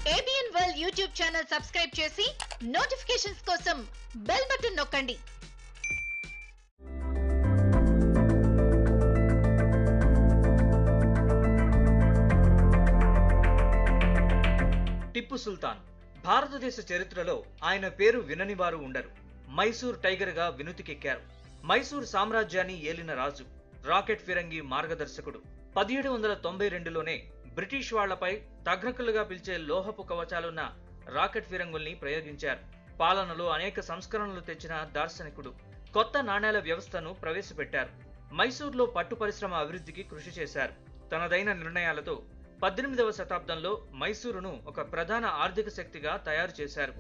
ABN World YouTube channel subscribe చేసి notifications కోసం bell button నొక్కండి టిప్పు సుల్తాన్ భారతదేశ చరిత్రలో ఆయన పేరు వినని వారు ఉండరు మైసూర్ టైగర్ గా వినుతికెక్కారు మైసూర్ సామ్రాజ్యాన్ని ఏలిన రాజు రాకెట్ ఫిరంగి మార్గదర్శకుడు పదిహేడు వందల తొంభై రెండులోనే బ్రిటిష్ వాళ్లపై తగ్నకులుగా పిలిచే లోహపు కవచాలున్న రాకెట్ ఫిరంగుల్ని ప్రయోగించారు పాలనలో అనేక సంస్కరణలు తెచ్చిన దార్శనికుడు కొత్త నాణేల వ్యవస్థను ప్రవేశపెట్టారు మైసూర్లో పట్టు పరిశ్రమ అభివృద్ధికి కృషి చేశారు తనదైన నిర్ణయాలతో పద్దెనిమిదవ శతాబ్దంలో మైసూరును ఒక ప్రధాన ఆర్థిక శక్తిగా తయారు చేశారు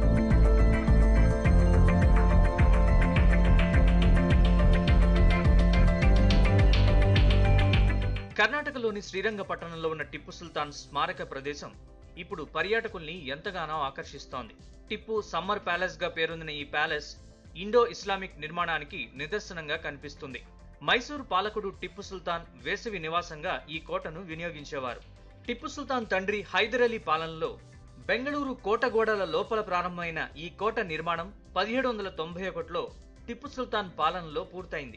కర్ణాటకలోని శ్రీరంగపట్టణంలో ఉన్న టిప్పు సుల్తాన్ స్మారక ప్రదేశం ఇప్పుడు పర్యాటకుల్ని ఎంతగానో ఆకర్షిస్తోంది టిప్పు సమ్మర్ ప్యాలెస్ గా పేరొందిన ఈ ప్యాలెస్ ఇండో ఇస్లామిక్ నిర్మాణానికి నిదర్శనంగా కనిపిస్తుంది మైసూరు పాలకుడు టిప్పు సుల్తాన్ వేసవి నివాసంగా ఈ కోటను వినియోగించేవారు టిప్పు సుల్తాన్ తండ్రి హైదర్ అలీ పాలనలో బెంగళూరు కోట గోడల లోపల ప్రారంభమైన ఈ కోట నిర్మాణం పదిహేడు వందల తొంభై ఒకటిలో టిప్పు సుల్తాన్ పాలనలో పూర్తయింది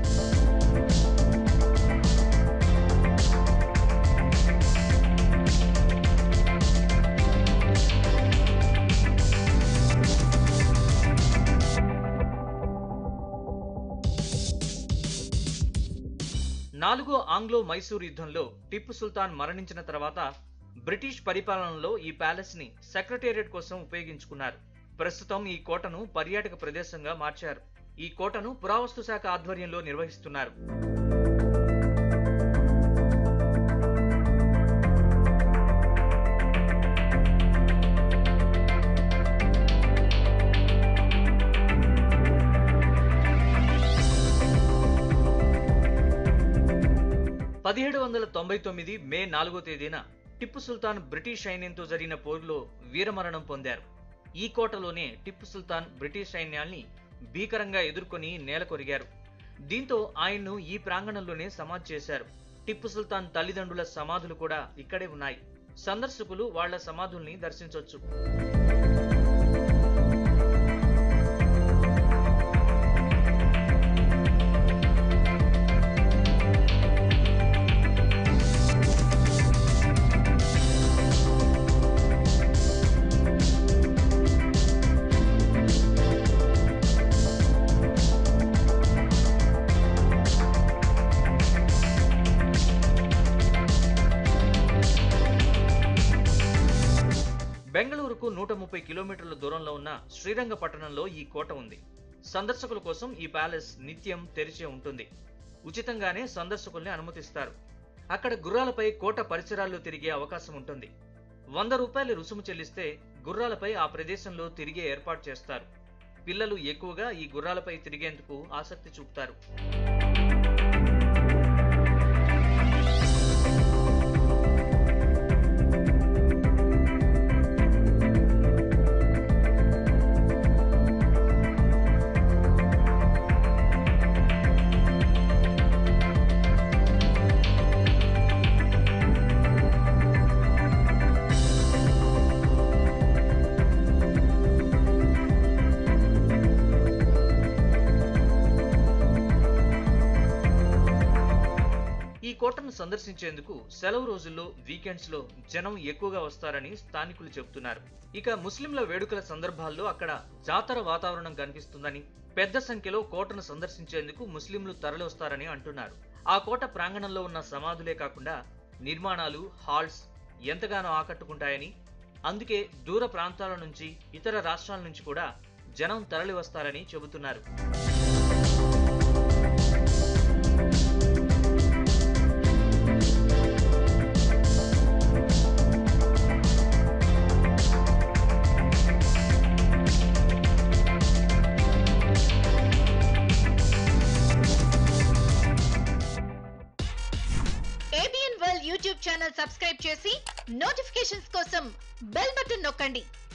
నాలుగో ఆంగ్లో మైసూర్ యుద్ధంలో టిప్పు సుల్తాన్ మరణించిన తర్వాత బ్రిటిష్ పరిపాలనలో ఈ ప్యాలెస్ ని సెక్రటేరియట్ కోసం ఉపయోగించుకున్నారు ప్రస్తుతం ఈ కోటను పర్యాటక ప్రదేశంగా మార్చారు ఈ కోటను పురావస్తు శాఖ ఆధ్వర్యంలో నిర్వహిస్తున్నారు పదిహేడు వందల తొంభై తొమ్మిది మే నాలుగో తేదీన టిప్పు సుల్తాన్ బ్రిటిష్ సైన్యంతో జరిగిన పోరులో వీరమరణం పొందారు ఈ కోటలోనే టిప్పు సుల్తాన్ బ్రిటిష్ సైన్యాల్ని భీకరంగా ఎదుర్కొని నేలకొరిగారు దీంతో ఆయన్ను ఈ ప్రాంగణంలోనే సమాధి చేశారు టిప్పు సుల్తాన్ తల్లిదండ్రుల సమాధులు కూడా ఇక్కడే ఉన్నాయి సందర్శకులు వాళ్ళ సమాధుల్ని దర్శించొచ్చు బెంగళూరుకు నూట ముప్పై కిలోమీటర్ల దూరంలో ఉన్న శ్రీరంగపట్టణంలో ఈ కోట ఉంది సందర్శకుల కోసం ఈ ప్యాలెస్ నిత్యం తెరిచే ఉంటుంది ఉచితంగానే సందర్శకుల్ని అనుమతిస్తారు అక్కడ గుర్రాలపై కోట పరిసరాల్లో తిరిగే అవకాశం ఉంటుంది వంద రూపాయలు రుసుము చెల్లిస్తే గుర్రాలపై ఆ ప్రదేశంలో తిరిగే ఏర్పాటు చేస్తారు పిల్లలు ఎక్కువగా ఈ గుర్రాలపై తిరిగేందుకు ఆసక్తి చూపుతారు ఈ కోటను సందర్శించేందుకు సెలవు రోజుల్లో వీకెండ్స్ లో జనం ఎక్కువగా వస్తారని స్థానికులు చెబుతున్నారు ఇక ముస్లింల వేడుకల సందర్భాల్లో అక్కడ జాతర వాతావరణం కనిపిస్తుందని పెద్ద సంఖ్యలో కోటను సందర్శించేందుకు ముస్లింలు తరలి వస్తారని అంటున్నారు ఆ కోట ప్రాంగణంలో ఉన్న సమాధులే కాకుండా నిర్మాణాలు హాల్స్ ఎంతగానో ఆకట్టుకుంటాయని అందుకే దూర ప్రాంతాల నుంచి ఇతర రాష్ట్రాల నుంచి కూడా జనం తరలి వస్తారని చెబుతున్నారు ABN World YouTube channel subscribe చేసి నోటిఫికేషన్స్ కోసం బెల్ బటన్ నొక్కండి